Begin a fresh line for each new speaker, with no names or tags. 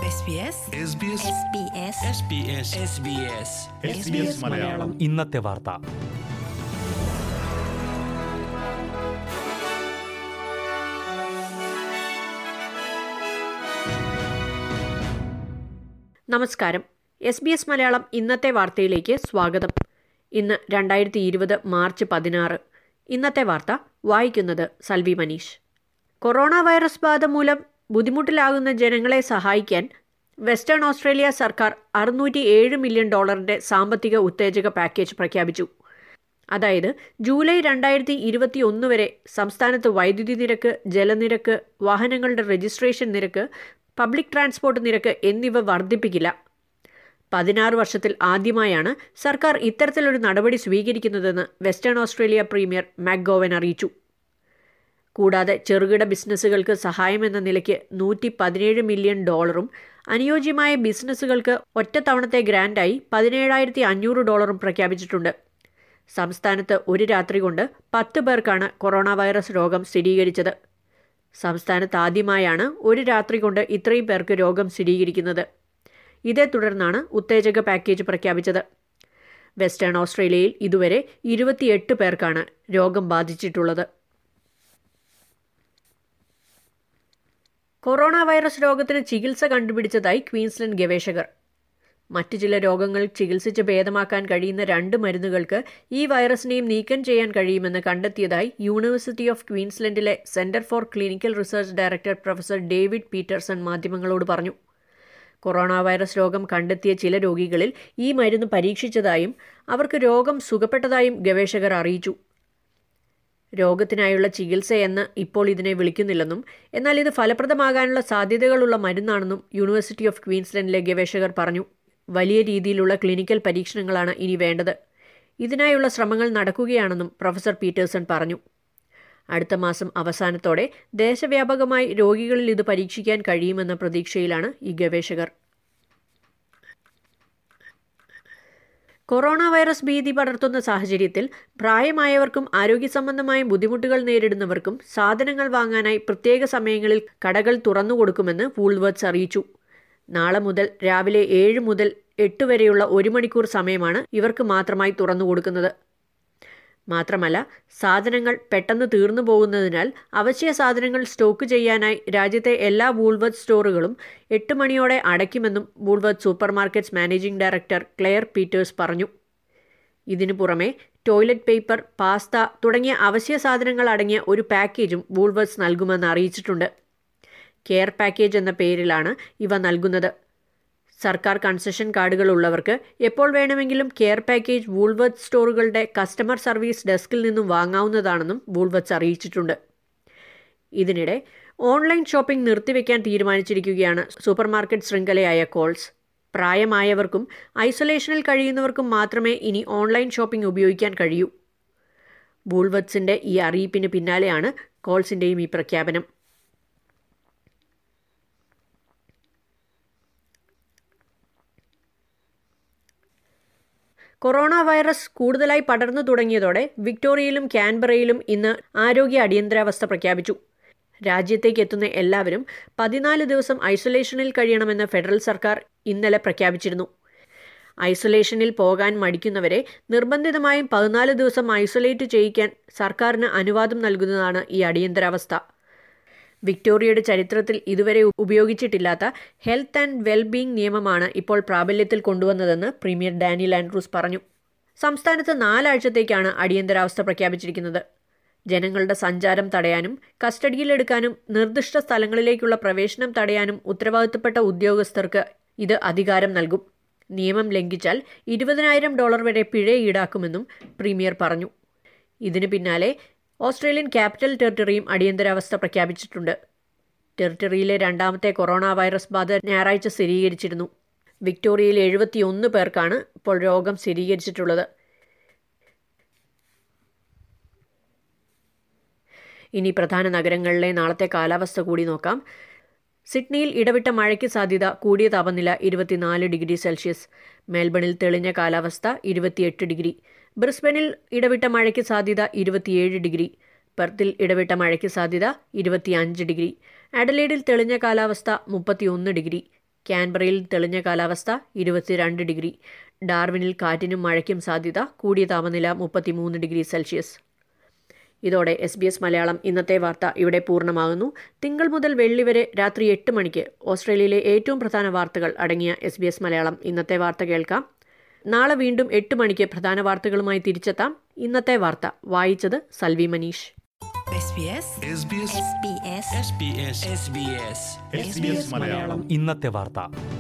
SBS
Malayalam
ഇന്നത്തെ വാർത്ത
നമസ്കാരം എസ് ബി എസ് മലയാളം ഇന്നത്തെ വാർത്തയിലേക്ക് സ്വാഗതം ഇന്ന് രണ്ടായിരത്തി ഇരുപത് മാർച്ച് പതിനാറ് ഇന്നത്തെ വാർത്ത വായിക്കുന്നത് സൽവി മനീഷ് കൊറോണ വൈറസ് ബാധ മൂലം ബുദ്ധിമുട്ടിലാകുന്ന ജനങ്ങളെ സഹായിക്കാൻ വെസ്റ്റേൺ ഓസ്ട്രേലിയ സർക്കാർ അറുന്നൂറ്റി ഏഴ് മില്യൺ ഡോളറിന്റെ സാമ്പത്തിക ഉത്തേജക പാക്കേജ് പ്രഖ്യാപിച്ചു അതായത് ജൂലൈ രണ്ടായിരത്തി ഇരുപത്തി ഒന്ന് വരെ സംസ്ഥാനത്ത് വൈദ്യുതി നിരക്ക് ജലനിരക്ക് വാഹനങ്ങളുടെ രജിസ്ട്രേഷൻ നിരക്ക് പബ്ലിക് ട്രാൻസ്പോർട്ട് നിരക്ക് എന്നിവ വർദ്ധിപ്പിക്കില്ല പതിനാറ് വർഷത്തിൽ ആദ്യമായാണ് സർക്കാർ ഇത്തരത്തിലൊരു നടപടി സ്വീകരിക്കുന്നതെന്ന് വെസ്റ്റേൺ ഓസ്ട്രേലിയ പ്രീമിയർ മാക്ഗോവൻ അറിയിച്ചു കൂടാതെ ചെറുകിട ബിസിനസ്സുകൾക്ക് സഹായമെന്ന നിലയ്ക്ക് നൂറ്റി പതിനേഴ് മില്യൺ ഡോളറും അനുയോജ്യമായ ബിസിനസ്സുകൾക്ക് ഒറ്റത്തവണത്തെ ഗ്രാൻഡായി പതിനേഴായിരത്തി അഞ്ഞൂറ് ഡോളറും പ്രഖ്യാപിച്ചിട്ടുണ്ട് സംസ്ഥാനത്ത് ഒരു രാത്രി കൊണ്ട് പത്ത് പേർക്കാണ് കൊറോണ വൈറസ് രോഗം സ്ഥിരീകരിച്ചത് സംസ്ഥാനത്ത് ആദ്യമായാണ് ഒരു രാത്രി കൊണ്ട് ഇത്രയും പേർക്ക് രോഗം സ്ഥിരീകരിക്കുന്നത് ഇതേ തുടർന്നാണ് ഉത്തേജക പാക്കേജ് പ്രഖ്യാപിച്ചത് വെസ്റ്റേൺ ഓസ്ട്രേലിയയിൽ ഇതുവരെ ഇരുപത്തിയെട്ട് പേർക്കാണ് രോഗം ബാധിച്ചിട്ടുള്ളത് കൊറോണ വൈറസ് രോഗത്തിന് ചികിത്സ കണ്ടുപിടിച്ചതായി ക്വീൻസ്ലൻഡ് ഗവേഷകർ മറ്റു ചില രോഗങ്ങൾ ചികിത്സിച്ച് ഭേദമാക്കാൻ കഴിയുന്ന രണ്ട് മരുന്നുകൾക്ക് ഈ വൈറസിനെയും നീക്കം ചെയ്യാൻ കഴിയുമെന്ന് കണ്ടെത്തിയതായി യൂണിവേഴ്സിറ്റി ഓഫ് ക്വീൻസ്ലൻഡിലെ centre for clinical research director professor David Peterson മാധ്യമങ്ങളോട് പറഞ്ഞു കൊറോണ വൈറസ് രോഗം കണ്ടെത്തിയ ചില രോഗികളിൽ ഈ മരുന്ന് പരീക്ഷിച്ചതായും അവർക്ക് രോഗം സുഖപ്പെട്ടതായും ഗവേഷകർ അറിയിച്ചു രോഗത്തിനായുള്ള ചികിത്സയെന്ന് ഇപ്പോൾ ഇതിനെ വിളിക്കുന്നില്ലെന്നും എന്നാൽ ഇത് ഫലപ്രദമാകാനുള്ള സാധ്യതകളുള്ള മരുന്നാണെന്നും യൂണിവേഴ്സിറ്റി ഓഫ് ക്വീൻസ്ലൻഡിലെ ഗവേഷകർ പറഞ്ഞു വലിയ രീതിയിലുള്ള ക്ലിനിക്കൽ പരീക്ഷണങ്ങളാണ് ഇനി വേണ്ടത് ഇതിനായുള്ള ശ്രമങ്ങൾ നടക്കുകയാണെന്നും പ്രൊഫസർ പീറ്റേഴ്സൺ പറഞ്ഞു അടുത്ത മാസം അവസാനത്തോടെ ദേശവ്യാപകമായി രോഗികളിൽ ഇത് പരീക്ഷിക്കാൻ കഴിയുമെന്ന പ്രതീക്ഷയിലാണ് ഈ ഗവേഷകർ കൊറോണ വൈറസ് ഭീതി പടർത്തുന്ന സാഹചര്യത്തിൽ പ്രായമായവർക്കും ആരോഗ്യ സംബന്ധമായ ബുദ്ധിമുട്ടുകൾ നേരിടുന്നവർക്കും സാധനങ്ങൾ വാങ്ങാനായി പ്രത്യേക സമയങ്ങളിൽ കടകൾ തുറന്നുകൊടുക്കുമെന്ന് വൂൾവേർഡ്സ് അറിയിച്ചു നാളെ മുതൽ രാവിലെ ഏഴ് മുതൽ എട്ട് വരെയുള്ള ഒരു മണിക്കൂർ സമയമാണ് ഇവർക്ക് മാത്രമായി തുറന്നു കൊടുക്കുന്നത് മാത്രമല്ല സാധനങ്ങൾ പെട്ടെന്ന് തീർന്നു പോകുന്നതിനാൽ അവശ്യ സാധനങ്ങൾ സ്റ്റോക്ക് ചെയ്യാനായി രാജ്യത്തെ എല്ലാ വൂൾവർത്ത് സ്റ്റോറുകളും എട്ട് മണിയോടെ അടയ്ക്കുമെന്നും Woolworths super markets managing director Claire Peters പറഞ്ഞു ഇതിനു പുറമെ ടോയ്ലറ്റ് പേപ്പർ പാസ്ത തുടങ്ങിയ അവശ്യ സാധനങ്ങൾ അടങ്ങിയ ഒരു പാക്കേജും വൂൾവേഴ്സ് നൽകുമെന്ന് അറിയിച്ചിട്ടുണ്ട് കെയർ പാക്കേജ് എന്ന പേരിലാണ് ഇവ നൽകുന്നത് സർക്കാർ കൺസെഷൻ കാർഡുകൾ ഉള്ളവർക്ക് എപ്പോൾ വേണമെങ്കിലും കെയർ പാക്കേജ് വൂൾവത്ത് സ്റ്റോറുകളുടെ കസ്റ്റമർ സർവീസ് ഡെസ്കിൽ നിന്നും വാങ്ങാവുന്നതാണെന്നും വൂൾവത്സ് അറിയിച്ചിട്ടുണ്ട് ഇതിനിടെ ഓൺലൈൻ ഷോപ്പിംഗ് നിർത്തിവെക്കാൻ തീരുമാനിച്ചിരിക്കുകയാണ് സൂപ്പർ മാർക്കറ്റ് ശൃംഖലയായ കോൾസ് പ്രായമായവർക്കും ഐസൊലേഷനിൽ കഴിയുന്നവർക്കും മാത്രമേ ഇനി ഓൺലൈൻ ഷോപ്പിംഗ് ഉപയോഗിക്കാൻ കഴിയൂ വൂൾവത്സിന്റെ ഈ അറിയിപ്പിന് പിന്നാലെയാണ് കോൾസിന്റെയും ഈ പ്രഖ്യാപനം കൊറോണ വൈറസ് കൂടുതലായി പടർന്നു തുടങ്ങിയതോടെ വിക്ടോറിയയിലും ക്യാൻബറയിലും ഇന്ന് ആരോഗ്യ അടിയന്തരാവസ്ഥ പ്രഖ്യാപിച്ചു രാജ്യത്തേക്ക് എത്തുന്ന എല്ലാവരും പതിനാല് ദിവസം ഐസൊലേഷനിൽ കഴിയണമെന്ന് ഫെഡറൽ സർക്കാർ ഇന്നലെ പ്രഖ്യാപിച്ചിരുന്നു ഐസൊലേഷനിൽ പോകാൻ മടിക്കുന്നവരെ നിർബന്ധിതമായും പതിനാല് ദിവസം ഐസൊലേറ്റ് ചെയ്യിക്കാൻ സർക്കാരിന് അനുവാദം നൽകുന്നതാണ് ഈ അടിയന്തരാവസ്ഥ വിക്ടോറിയയുടെ ചരിത്രത്തിൽ ഇതുവരെ ഉപയോഗിച്ചിട്ടില്ലാത്ത ഹെൽത്ത് ആൻഡ് വെൽബീങ് നിയമമാണ് ഇപ്പോൾ പ്രാബല്യത്തിൽ കൊണ്ടുവന്നതെന്ന് പ്രീമിയർ ഡാനിയൽ ആൻഡ്രൂസ് പറഞ്ഞു സംസ്ഥാനത്ത് നാലാഴ്ചത്തേക്കാണ് അടിയന്തരാവസ്ഥ പ്രഖ്യാപിച്ചിരിക്കുന്നത് ജനങ്ങളുടെ സഞ്ചാരം തടയാനും കസ്റ്റഡിയിലെടുക്കാനും നിർദ്ദിഷ്ട സ്ഥലങ്ങളിലേക്കുള്ള പ്രവേശനം തടയാനും ഉത്തരവാദിത്തപ്പെട്ട ഉദ്യോഗസ്ഥർക്ക് ഇത് അധികാരം നൽകും നിയമം ലംഘിച്ചാൽ ഇരുപതിനായിരം ഡോളർ വരെ പിഴ ഈടാക്കുമെന്നും പ്രീമിയർ പറഞ്ഞു ഇതിനു പിന്നാലെ ഓസ്ട്രേലിയൻ ക്യാപിറ്റൽ ടെറിട്ടറിയും അടിയന്തരാവസ്ഥ പ്രഖ്യാപിച്ചിട്ടുണ്ട് ടെറിട്ടറിയിലെ രണ്ടാമത്തെ കൊറോണ വൈറസ് ബാധ ഞായറാഴ്ച സ്ഥിരീകരിച്ചിരുന്നു വിക്ടോറിയയിൽ എഴുപത്തിയൊന്ന് പേർക്കാണ് ഇപ്പോൾ രോഗം സ്ഥിരീകരിച്ചിട്ടുള്ളത് ഇനി പ്രധാന നഗരങ്ങളിലെ നാളത്തെ കാലാവസ്ഥ കൂടി നോക്കാം സിഡ്നിയിൽ ഇടവിട്ട മഴയ്ക്ക് സാധ്യത കൂടിയ താപനില ഇരുപത്തിനാല് ഡിഗ്രി സെൽഷ്യസ് മെൽബണിൽ തെളിഞ്ഞ കാലാവസ്ഥ ഇരുപത്തിയെട്ട് ഡിഗ്രി ബ്രിസ്ബനിൽ ഇടവിട്ട മഴയ്ക്ക് സാധ്യത ഇരുപത്തിയേഴ് ഡിഗ്രി പെർത്തിൽ ഇടവിട്ട മഴയ്ക്ക് സാധ്യത ഇരുപത്തിയഞ്ച് ഡിഗ്രി അഡലേഡിൽ തെളിഞ്ഞ കാലാവസ്ഥ മുപ്പത്തിയൊന്ന് ഡിഗ്രി ക്യാൻബറയിൽ തെളിഞ്ഞ കാലാവസ്ഥ ഇരുപത്തിരണ്ട് ഡിഗ്രി ഡാർവിനിൽ കാറ്റിനും മഴയ്ക്കും സാധ്യത കൂടിയ താപനില മുപ്പത്തിമൂന്ന് ഡിഗ്രി സെൽഷ്യസ് ഇതോടെ എസ് ബി എസ് മലയാളം ഇന്നത്തെ വാർത്ത ഇവിടെ പൂർണ്ണമാകുന്നു തിങ്കൾ മുതൽ വെള്ളി വരെ രാത്രി എട്ട് മണിക്ക് ഓസ്ട്രേലിയയിലെ ഏറ്റവും പ്രധാന വാർത്തകൾ അടങ്ങിയ എസ് ബി എസ് മലയാളം ഇന്നത്തെ വാർത്ത കേൾക്കാം നാളെ വീണ്ടും എട്ട് മണിക്ക് പ്രധാന വാർത്തകളുമായി തിരിച്ചെത്താം ഇന്നത്തെ വാർത്ത വായിച്ചത് Salvi Manish
SBS
SBS
SBS
SBS
SBS
SBS
Malayalam
ഇന്നത്തെ വാർത്ത